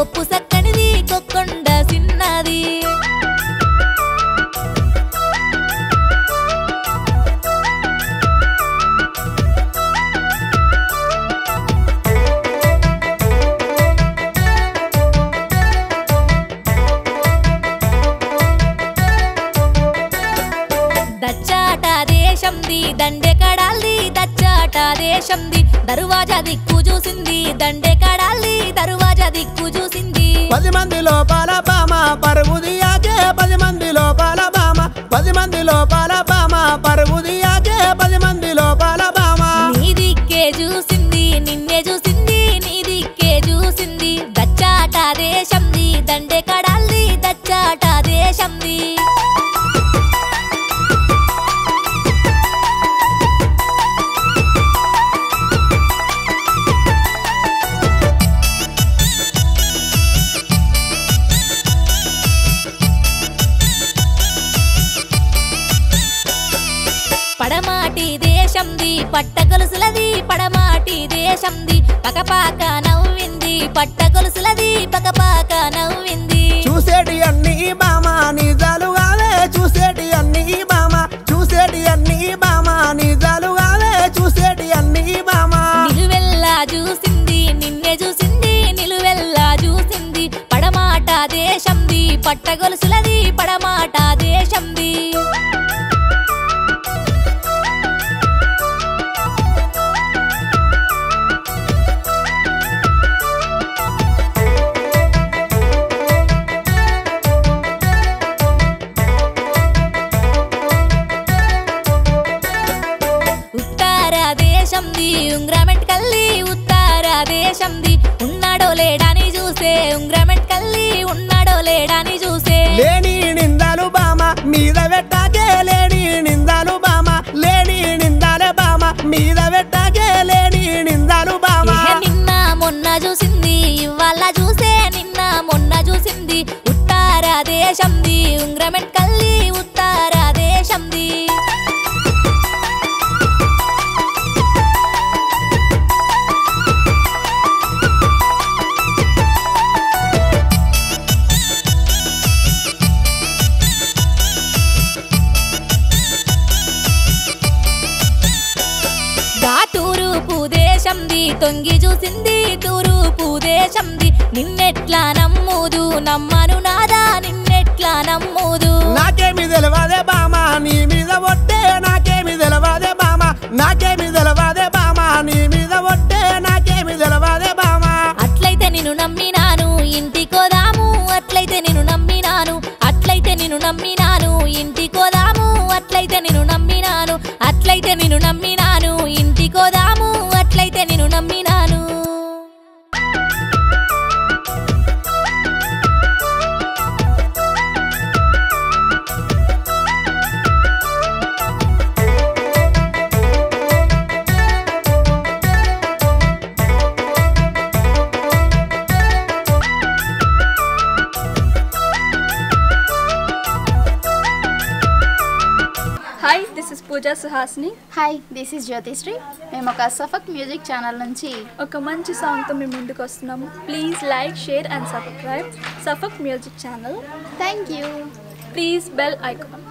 కొప్పు సక్కనిది కొక్కొండ సిన్నది దచ్చాట దేశంది దండె కడాల్ది దచ్చాట దేశంది దరువాజా దిక్కు చూసింది దండె కడాల్ది దరువాజా దిక్కు చూసింది పది మంది లోపల బామ పరుగు దియాకే పది మంది లోపల బామ పది మంది లోపల బామ పరుగు దియాకే పది మంది లోపల బామ నీ దిక్కే చూసింది నిన్నే చూసింది నీ దిక్కే చూసింది దచ్చాట దేశంది దండె కడాల్ది దచ్చాట దేశంది పడమాటి దేశంది పట్టగొలుసులది పడమాటి దేశంది పకపాక నవ్వింది పట్టగొలుసులది పకపాక నవ్వింది చూసేటి అన్ని బామ నిజాలు కావే చూసేటి అన్ని బామ చూసేటి అన్ని బామ నిజాలు కావే చూసేటి అన్ని బామ నిలువెల్లా చూసింది నిన్నే చూసింది నిలువెల్లా చూసింది పడమాట దేశంది పట్టగొలుసులది పడమాట దేశంది ఉత్తర దేశంది ఉంగ్రమెంట్ కల్లి ఉత్తర దేశంది ఉన్నాడో లేడని చూసే ఉంగ్రమెంట్ కల్లి ఉన్నాడో లేడని చూసే లేని నిందాలు బామ మీద పెట్టాకే లేని నిందాలు బామ లేని నిందాలే బామ మీద పెట్టాకే లేని నిందాలు బామ ఏ నిన్న మొన్న చూసింది ఇవాళ చూసే నిన్న మొన్న చూసింది ఉత్తర దేశంది ఉంగ్రమెంట్ కల్లి ఉత్తర దేశంది గా తూరుపు దేశంది తొంగి చూసింది తూరుపు దేశంది నిన్నెట్లా నమ్ముదు నమ్మను నాదా నిన్నెట్లా నమ్ముదు నాకేమి తెలవాదే బామ నీ మీద ఒట్టే నాకేమి తెలవాదే బామ నాకేమి తెలవాదే బామ నీ మీద ఒట్టే నాకేమి తెలవాదే బామ అట్లయితే నిన్ను నమ్మినాను ఇంటికోదాము అట్లయితే నిన్ను నమ్మినాను అట్లయితే నిన్ను నమ్మినాను ఇంటికోదాము అట్లయితే నిన్ను నమ్మినాను అట్లయితే నిన్ను నమ్మినాను ఇంటికోదాము అట్లయితే నిన్ను నమ్మినాను hi this is Pooja Suhasni hi this is Jyothisri మేము ఒక సఫక్ మ్యూజిక్ ఛానల్ నుంచి ఒక మంచి సాంగ్తో మేము ముందుకు వస్తున్నాము please like share and subscribe సఫక్ music channel thank you please bell icon